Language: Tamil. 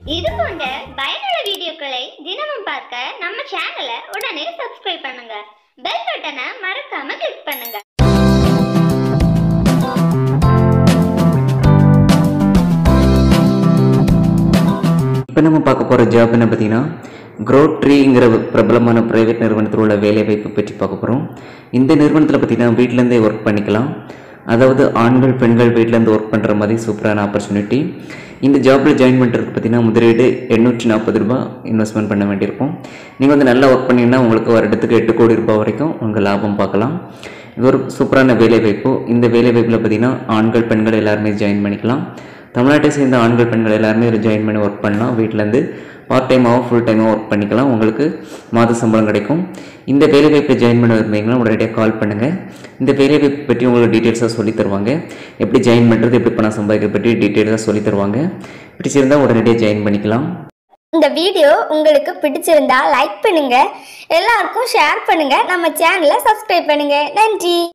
இது போன்ற பயனுள்ள வீடியோக்களை தினமும் பார்க்க நம்ம சேனலை உடனே சப்ஸ்கிரைப் பண்ணுங்க பெல் பட்டனை மறக்காம கிளிக் பண்ணுங்க இப்போ நம்ம பார்க்க போகிற ஜாப் என்ன பார்த்தீங்கன்னா க்ரோ ட்ரீங்கிற பிரபலமான ப்ரைவேட் நிறுவனத்தில் உள்ள வேலைவாய்ப்பு பற்றி பார்க்க போகிறோம் இந்த நிறுவனத்தில் பார்த்தீங்கன்னா வீட்டிலேருந்தே ஒர்க் பண்ணிக்கலாம் அதாவது ஆண்கள் பெண்கள் வீட்டிலேருந்து ஒர்க் பண்ணுற மாதிரி சூப்பரான ஆப்பர்ச்சுனிட்டி இந்த ஜாப்பில் ஜாயின் பண்ணுறதுக்கு பார்த்தீங்கன்னா முதலீடு எண்ணூற்றி நாற்பது ரூபாய் இன்வெஸ்ட்மெண்ட் பண்ண வேண்டியிருக்கும் நீங்கள் வந்து நல்லா ஒர்க் பண்ணிங்கன்னா உங்களுக்கு வருடத்துக்கு எட்டு கோடி ரூபாய் வரைக்கும் உங்கள் லாபம் பார்க்கலாம் இது ஒரு சூப்பரான வேலைவாய்ப்பு இந்த வேலைவாய்ப்பில் பார்த்தீங்கன்னா ஆண்கள் பெண்கள் எல்லாருமே ஜாயின் பண்ணிக்கலாம் தமிழ்நாட்டை சேர்ந்த ஆண்கள் பெண்கள் எல்லாருமே இதில் ஜாயின் பண்ணி ஒர்க் பண்ணலாம் வீட்டிலேருந்து பார்ட் டைமாகவும் ஃபுல் டைமாகவும் ஒர்க் பண்ணிக்கலாம் உங்களுக்கு மாத சம்பளம் கிடைக்கும் இந்த வேலைவாய்ப்பை ஜாயின் பண்ண விரும்புறீங்கன்னா உடனடியாக கால் பண்ணுங்கள் இந்த வேலைவாய்ப்பு பற்றி உங்களுக்கு டீட்டெயில்ஸாக சொல்லி தருவாங்க எப்படி ஜாயின் பண்ணுறது எப்படி பணம் சம்பாதிக்கிறது பற்றி டீட்டெயில்ஸாக சொல்லி தருவாங்க பிடிச்சிருந்தா உடனடியாக ஜாயின் பண்ணிக்கலாம் இந்த வீடியோ உங்களுக்கு பிடிச்சிருந்தா லைக் பண்ணுங்க எல்லாருக்கும் ஷேர் பண்ணுங்க நம்ம சேனலை சப்ஸ்கிரைப் பண்ணுங்க நன்றி